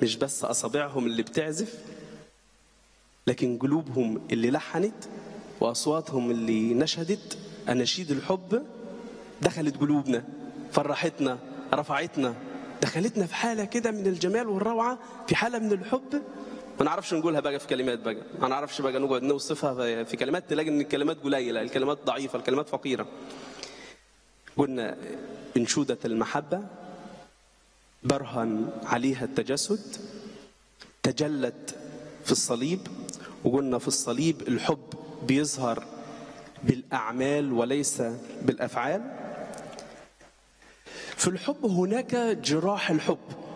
مش بس أصابعهم اللي بتعزف لكن قلوبهم اللي لحنت وأصواتهم اللي نشدت أناشيد الحب دخلت قلوبنا فرحتنا رفعتنا دخلتنا في حالة كده من الجمال والروعة في حالة من الحب ما نعرفش نقولها بقى في كلمات بقى ما نعرفش بقى نقعد نوصفها في كلمات تلاقي ان الكلمات قليلة الكلمات ضعيفة الكلمات فقيرة قلنا انشودة المحبة برهن عليها التجسد تجلت في الصليب وقلنا في الصليب الحب بيظهر بالأعمال وليس بالأفعال في الحب هناك جراح الحب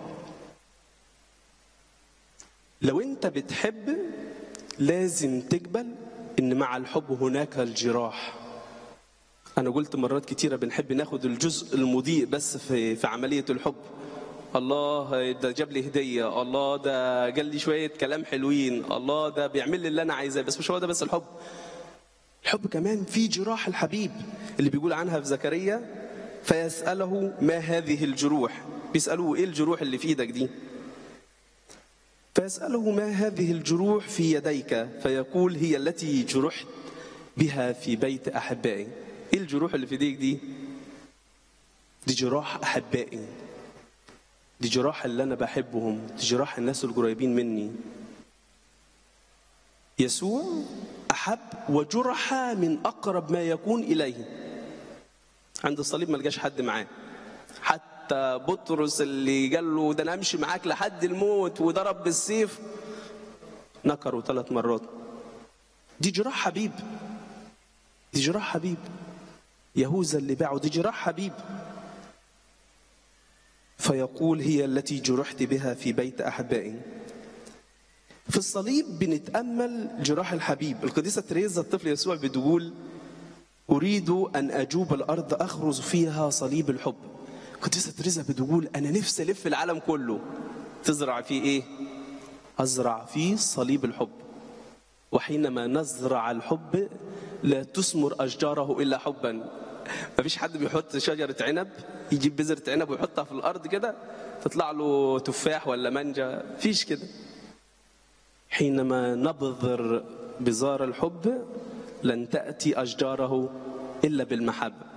لو انت بتحب لازم تقبل ان مع الحب هناك الجراح انا قلت مرات كتيرة بنحب ناخد الجزء المضيء بس في, في عملية الحب الله ده جاب لي هدية الله ده قال لي شوية كلام حلوين الله ده بيعمل لي اللي انا عايزاه بس مش هو ده بس الحب الحب كمان في جراح الحبيب اللي بيقول عنها في زكريا فيسأله ما هذه الجروح بيسألوه ايه الجروح اللي في ايدك دي فيسأله ما هذه الجروح في يديك فيقول هي التي جرحت بها في بيت أحبائي ايه الجروح اللي في ايديك دي دي جراح أحبائي دي جراح اللي أنا بحبهم دي جراح الناس القريبين مني يسوع أحب وجرح من أقرب ما يكون إليه عند الصليب ما لقاش حد معاه حتى بطرس اللي قال له ده انا امشي معاك لحد الموت وضرب بالسيف نكره ثلاث مرات دي جراح حبيب دي جراح حبيب يهوذا اللي باعه دي جراح حبيب فيقول هي التي جرحت بها في بيت احبائي في الصليب بنتامل جراح الحبيب القديسه تريزا الطفل يسوع بتقول أريد أن أجوب الأرض أخرج فيها صليب الحب قديسة تريزا بتقول أنا نفسي ألف العالم كله تزرع فيه إيه؟ أزرع فيه صليب الحب وحينما نزرع الحب لا تثمر أشجاره إلا حبا ما فيش حد بيحط شجرة عنب يجيب بذرة عنب ويحطها في الأرض كده تطلع له تفاح ولا مانجا فيش كده حينما نبذر بزار الحب لن تأتي أشجاره إلا بالمحبة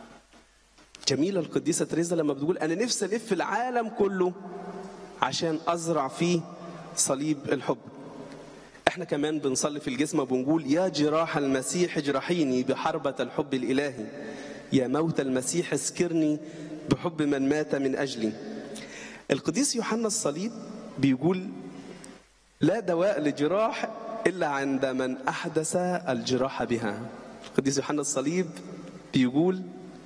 جميلة القديسة تريزا لما بتقول أنا نفسي ألف العالم كله عشان أزرع فيه صليب الحب احنا كمان بنصلي في الجسم وبنقول يا جراح المسيح اجرحيني بحربة الحب الإلهي يا موت المسيح اسكرني بحب من مات من أجلي القديس يوحنا الصليب بيقول لا دواء لجراح إلا عند من أحدث الجراحة بها القديس يوحنا الصليب بيقول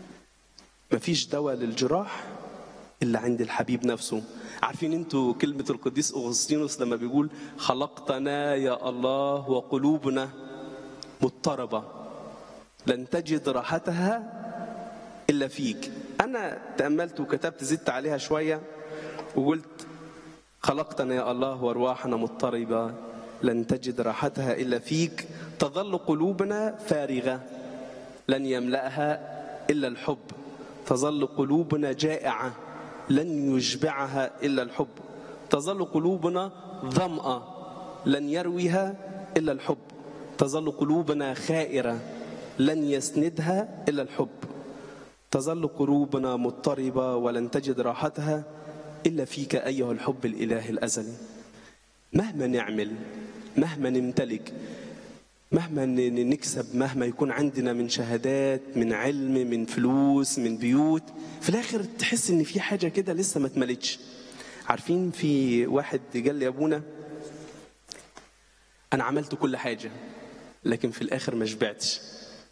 مفيش دواء للجراح إلا عند الحبيب نفسه عارفين انتوا كلمة القديس أغسطينوس لما بيقول خلقتنا يا الله وقلوبنا مضطربة لن تجد راحتها إلا فيك أنا تأملت وكتبت زدت عليها شوية وقلت خلقتنا يا الله وارواحنا مضطربة لن تجد راحتها إلا فيك تظل قلوبنا فارغة لن يملأها إلا الحب تظل قلوبنا جائعة لن يشبعها إلا الحب تظل قلوبنا ظمأة لن يرويها إلا الحب تظل قلوبنا خائرة لن يسندها إلا الحب تظل قلوبنا مضطربة ولن تجد راحتها إلا فيك أيها الحب الإله الأزلي مهما نعمل مهما نمتلك مهما نكسب مهما يكون عندنا من شهادات من علم من فلوس من بيوت في الاخر تحس ان في حاجه كده لسه ما اتملتش عارفين في واحد قال لي يا ابونا انا عملت كل حاجه لكن في الاخر ما شبعتش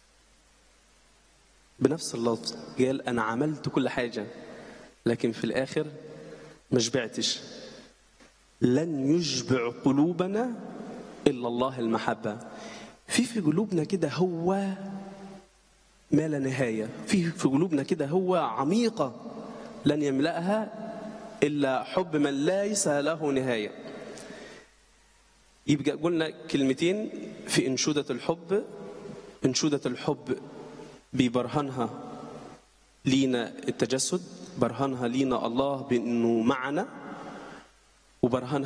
بنفس اللفظ قال انا عملت كل حاجه لكن في الاخر ما شبعتش لن يشبع قلوبنا الا الله المحبه في في قلوبنا كده هو ما لا نهايه في في قلوبنا كده هو عميقه لن يملاها الا حب من ليس له نهايه يبقى قلنا كلمتين في انشوده الحب انشوده الحب ببرهنها لينا التجسد برهنها لينا الله بانه معنا وبرهان